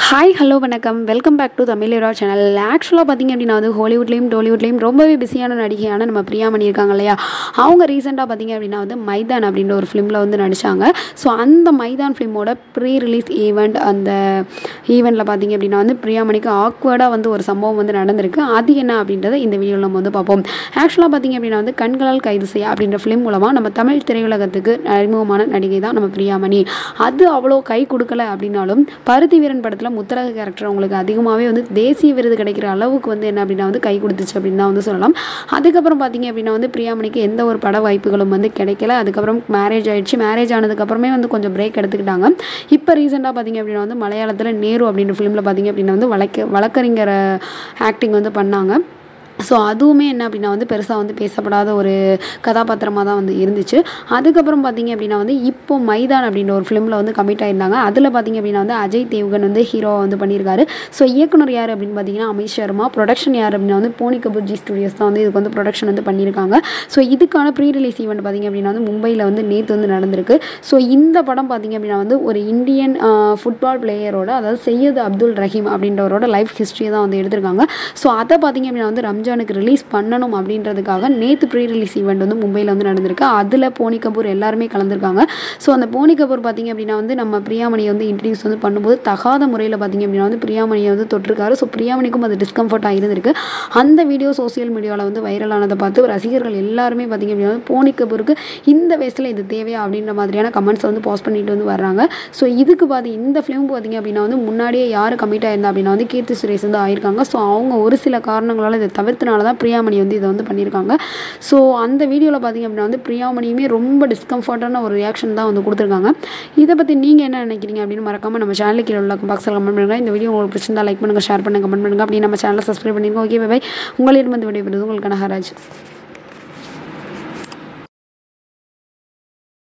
hi hello வணக்கம் welcome back to Tamil hero channel ஆக்சுவலாக பார்த்தீங்க அப்படின்னா வந்து ஹாலிவுட்லேயும் டோலிவுட்லேயும் ரொம்பவே பிஸியான நடிகையான நம்ம பிரியாமணி இருக்காங்க இல்லையா அவங்க ரீசெண்டாக பார்த்தீங்க அப்படின்னா வந்து மைதான் அப்படின்ற ஒரு ஃபிலிமில் வந்து நடித்தாங்க ஸோ அந்த மைதான் ஃபிலிமோட ப்ரீ ரிலீஸ் ஈவெண்ட் அந்த ஈவெண்ட்டில் பார்த்தீங்க அப்படின்னா வந்து பிரியாமணிக்கு ஆக்வர்டாக வந்து ஒரு சம்பவம் வந்து நடந்திருக்கு அது என்ன அப்படின்றத இந்த வீடியோவில் நம்ம வந்து பார்ப்போம் ஆக்சுவலாக பார்த்தீங்க அப்படின்னா வந்து கண்களால் கைது செய்ய அப்படின்ற ஃபிலிம் மூலமாக நம்ம தமிழ் திரையுலகத்துக்கு அறிமுகமான நடிகை தான் நம்ம பிரியாமணி அது அவ்வளோ கை கொடுக்கல அப்படின்னாலும் பருத்தி வீரன் படத்தில் முத்தரக கேரக்டர் அவங்களுக்கு அதிகமாகவே வந்து தேசிய விருது கிடைக்கிற அளவுக்கு வந்து என்ன அப்படின்னா வந்து கை கொடுத்துச்சு அப்படின்னு தான் வந்து சொல்லலாம் அதுக்கப்புறம் பார்த்தீங்க அப்படின்னா வந்து பிரியாமணிக்கு எந்த ஒரு பட வாய்ப்புகளும் வந்து கிடைக்கல அதுக்கப்புறம் மேரேஜ் ஆயிடுச்சு மேரேஜ் ஆனதுக்கப்புறமே வந்து கொஞ்சம் பிரேக் எடுத்துக்கிட்டாங்க இப்போ ரீசெண்டாக பார்த்தீங்க அப்படின்னா வந்து மலையாளத்தில் நேரு அப்படின்ற ஃபிலிமில் பார்த்தீங்க அப்படின்னா வந்து வழக்க வழக்கறிஞர் ஆக்டிங் வந்து பண்ணாங்க ஸோ அதுவுமே என்ன அப்படின்னா வந்து பெருசாக வந்து பேசப்படாத ஒரு கதாபாத்திரமாக தான் வந்து இருந்துச்சு அதுக்கப்புறம் பார்த்தீங்க அப்படின்னா வந்து இப்போ மைதான் அப்படின்ற ஒரு ஃபிலிமில் வந்து கமிட் ஆயிருந்தாங்க அதில் பார்த்தீங்க அப்படின்னா வந்து அஜய் தேவ்கன் வந்து ஹீரோவாக வந்து பண்ணியிருக்காரு ஸோ இயக்குனர் யார் அப்படின்னு பார்த்தீங்கன்னா அமித் சர்மா ப்ரொடக்ஷன் யார் அப்படின்னா வந்து போனி கபூர் ஜி ஸ்டுடியோஸ் தான் வந்து இதுக்கு வந்து ப்ரொடக்ஷன் வந்து பண்ணியிருக்காங்க ஸோ இதுக்கான ப்ரீ ரிலீஸ் ஈவெண்ட் பார்த்தீங்க அப்படின்னா வந்து மும்பையில் வந்து நேற்று வந்து நடந்திருக்கு ஸோ இந்த படம் பார்த்தீங்க அப்படின்னா வந்து ஒரு இந்தியன் ஃபுட்பால் பிளேயரோட அதாவது சையது அப்துல் ரஹீம் அப்படின்றவரோட லைஃப் ஹிஸ்ட்ரியை தான் வந்து எடுத்திருக்காங்க ஸோ அதை பார்த்தீங்க அப்படின்னா வந்து ரம்ஜான் ரம்ஜானுக்கு ரிலீஸ் பண்ணணும் அப்படின்றதுக்காக நேற்று ப்ரீ ரிலீஸ் ஈவெண்ட் வந்து மும்பையில் வந்து நடந்திருக்கு அதில் போனி கபூர் எல்லாருமே கலந்துருக்காங்க ஸோ அந்த போனி கபூர் பார்த்திங்க அப்படின்னா வந்து நம்ம பிரியாமணியை வந்து இன்ட்ரடியூஸ் வந்து பண்ணும்போது தகாத முறையில் பார்த்திங்க அப்படின்னா வந்து பிரியாமணியை வந்து தொட்டிருக்காரு ஸோ பிரியாமணிக்கும் அது டிஸ்கம்ஃபர்ட்டாக இருந்திருக்கு அந்த வீடியோ சோசியல் மீடியாவில் வந்து வைரலானதை பார்த்து ரசிகர்கள் எல்லாருமே பார்த்திங்க அப்படின்னா வந்து போனி கபூருக்கு இந்த வயசில் இது தேவையா அப்படின்ற மாதிரியான கமெண்ட்ஸ் வந்து பாஸ் பண்ணிட்டு வந்து வர்றாங்க ஸோ இதுக்கு பார்த்து இந்த ஃபிலிம் பார்த்திங்க அப்படின்னா வந்து முன்னாடியே யார் கமிட் ஆயிருந்தா அப்படின்னா வந்து கீர்த்தி சுரேஷ் வந்து ஆயிருக்காங்க ஸோ அவங்க ஒரு சில காரணங்களால் இதை தவிர்த்தனால தான் பிரியாமணி வந்து இதை வந்து பண்ணியிருக்காங்க ஸோ அந்த வீடியோவில் பார்த்திங்க அப்படின்னா வந்து பிரியாமணியுமே ரொம்ப டிஸ்கம்ஃபர்ட்டான ஒரு ரியாக்ஷன் தான் வந்து கொடுத்துருக்காங்க இதை பற்றி நீங்கள் என்ன நினைக்கிறீங்க அப்படின்னு மறக்காமல் நம்ம சேனலுக்கு கீழே உள்ள பாக்ஸில் கமெண்ட் பண்ணுங்கள் இந்த வீடியோ உங்களுக்கு பிடிச்சிருந்தா லைக் பண்ணுங்கள் ஷேர் பண்ணுங்கள் கமெண்ட் பண்ணுங்கள் அப்படி நம்ம சேனலை சப்ஸ்கிரைப் பண்ணிருக்கோம் ஓகே பை உங்களிடம் வந்து விடைபெறுவது உங்களுக்கான ஹராஜ்